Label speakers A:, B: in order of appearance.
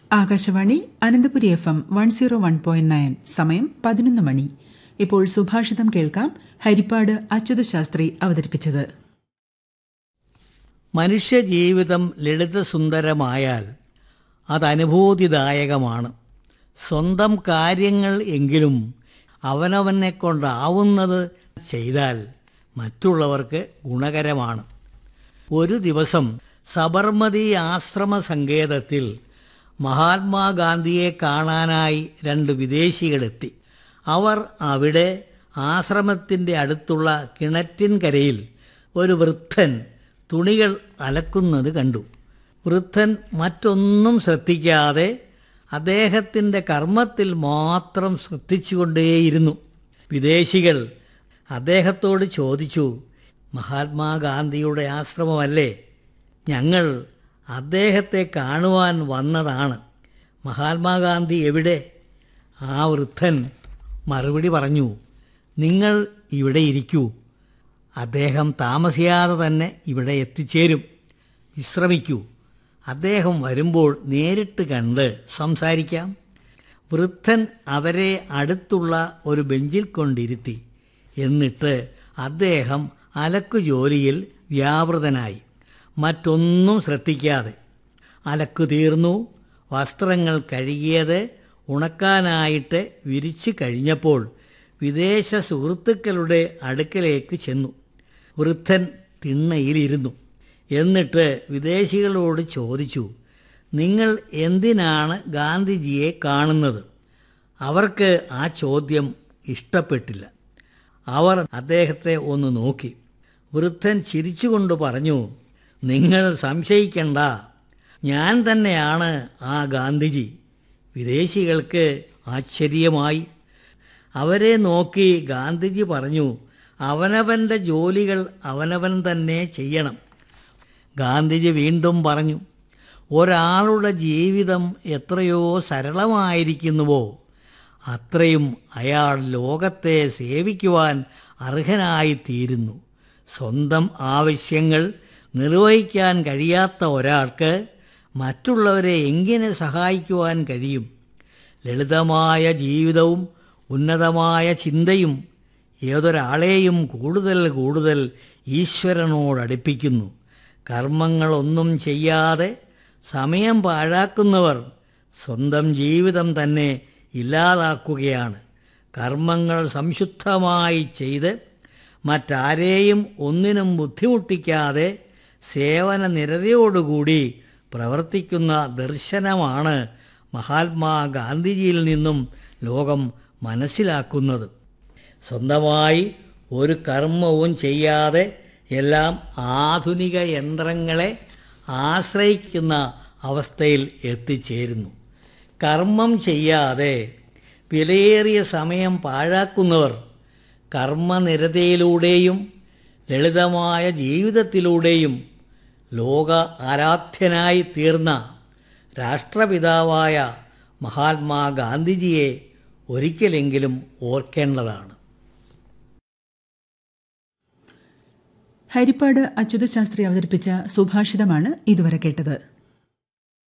A: Akashvani Ananthapuri F M one zero one point nine സമയം പതിനൊന്ന് മണി ഇപ്പോൾ സുഭാഷിതം കേൾക്കാം ഹരിപ്പാട് അച്യുത ശാസ്ത്രി അവതരിപ്പിച്ചത്
B: മനുഷ്യജീവിതം ലളിതസുന്ദരമായാൽ അത് അനുഭൂതിദായകമാണ് സ്വന്തം കാര്യങ്ങൾ എങ്കിലും അവനവനെ കൊണ്ടാവുന്നത് ചെയ്താൽ മറ്റുള്ളവർക്ക് ഗുണകരമാണ് ഒരു ദിവസം സബർമതി ആശ്രമ സങ്കേതത്തിൽ മഹാത്മാഗാന്ധിയെ കാണാനായി രണ്ട് വിദേശികളെത്തി അവർ അവിടെ ആശ്രമത്തിൻ്റെ അടുത്തുള്ള കിണറ്റിൻകരയിൽ ഒരു വൃദ്ധൻ തുണികൾ അലക്കുന്നത് കണ്ടു വൃദ്ധൻ മറ്റൊന്നും ശ്രദ്ധിക്കാതെ അദ്ദേഹത്തിൻ്റെ കർമ്മത്തിൽ മാത്രം ശ്രദ്ധിച്ചുകൊണ്ടേയിരുന്നു വിദേശികൾ അദ്ദേഹത്തോട് ചോദിച്ചു മഹാത്മാഗാന്ധിയുടെ ആശ്രമമല്ലേ ഞങ്ങൾ അദ്ദേഹത്തെ കാണുവാൻ വന്നതാണ് മഹാത്മാഗാന്ധി എവിടെ ആ വൃദ്ധൻ മറുപടി പറഞ്ഞു നിങ്ങൾ ഇവിടെ ഇരിക്കൂ അദ്ദേഹം താമസിയാതെ തന്നെ ഇവിടെ എത്തിച്ചേരും വിശ്രമിക്കൂ അദ്ദേഹം വരുമ്പോൾ നേരിട്ട് കണ്ട് സംസാരിക്കാം വൃദ്ധൻ അവരെ അടുത്തുള്ള ഒരു ബെഞ്ചിൽ കൊണ്ടിരുത്തി എന്നിട്ട് അദ്ദേഹം അലക്കു ജോലിയിൽ വ്യാപൃതനായി മറ്റൊന്നും ശ്രദ്ധിക്കാതെ അലക്കു തീർന്നു വസ്ത്രങ്ങൾ കഴുകിയത് ഉണക്കാനായിട്ട് വിരിച്ചു കഴിഞ്ഞപ്പോൾ വിദേശ സുഹൃത്തുക്കളുടെ അടുക്കലേക്ക് ചെന്നു വൃദ്ധൻ തിണ്ണയിലിരുന്നു എന്നിട്ട് വിദേശികളോട് ചോദിച്ചു നിങ്ങൾ എന്തിനാണ് ഗാന്ധിജിയെ കാണുന്നത് അവർക്ക് ആ ചോദ്യം ഇഷ്ടപ്പെട്ടില്ല അവർ അദ്ദേഹത്തെ ഒന്ന് നോക്കി വൃദ്ധൻ ചിരിച്ചുകൊണ്ട് പറഞ്ഞു നിങ്ങൾ സംശയിക്കണ്ട ഞാൻ തന്നെയാണ് ആ ഗാന്ധിജി വിദേശികൾക്ക് ആശ്ചര്യമായി അവരെ നോക്കി ഗാന്ധിജി പറഞ്ഞു അവനവൻ്റെ ജോലികൾ അവനവൻ തന്നെ ചെയ്യണം ഗാന്ധിജി വീണ്ടും പറഞ്ഞു ഒരാളുടെ ജീവിതം എത്രയോ സരളമായിരിക്കുന്നുവോ അത്രയും അയാൾ ലോകത്തെ സേവിക്കുവാൻ അർഹനായിത്തീരുന്നു സ്വന്തം ആവശ്യങ്ങൾ നിർവഹിക്കാൻ കഴിയാത്ത ഒരാൾക്ക് മറ്റുള്ളവരെ എങ്ങനെ സഹായിക്കുവാൻ കഴിയും ലളിതമായ ജീവിതവും ഉന്നതമായ ചിന്തയും ഏതൊരാളെയും കൂടുതൽ കൂടുതൽ ഈശ്വരനോടടുപ്പിക്കുന്നു കർമ്മങ്ങളൊന്നും ചെയ്യാതെ സമയം പാഴാക്കുന്നവർ സ്വന്തം ജീവിതം തന്നെ ഇല്ലാതാക്കുകയാണ് കർമ്മങ്ങൾ സംശുദ്ധമായി ചെയ്ത് മറ്റാരെയും ഒന്നിനും ബുദ്ധിമുട്ടിക്കാതെ സേവന നിരതയോടുകൂടി പ്രവർത്തിക്കുന്ന ദർശനമാണ് മഹാത്മാഗാന്ധിജിയിൽ നിന്നും ലോകം മനസ്സിലാക്കുന്നത് സ്വന്തമായി ഒരു കർമ്മവും ചെയ്യാതെ എല്ലാം ആധുനിക യന്ത്രങ്ങളെ ആശ്രയിക്കുന്ന അവസ്ഥയിൽ എത്തിച്ചേരുന്നു കർമ്മം ചെയ്യാതെ വിലയേറിയ സമയം പാഴാക്കുന്നവർ കർമ്മനിരതയിലൂടെയും ലളിതമായ ജീവിതത്തിലൂടെയും ലോക ആരാധ്യനായി തീർന്ന രാഷ്ട്രപിതാവായ മഹാത്മാഗാന്ധിജിയെ ഒരിക്കലെങ്കിലും ഓർക്കേണ്ടതാണ്
A: ഹരിപ്പാട് അച്യുത ശാസ്ത്രി അവതരിപ്പിച്ച സുഭാഷിതമാണ് ഇതുവരെ കേട്ടത്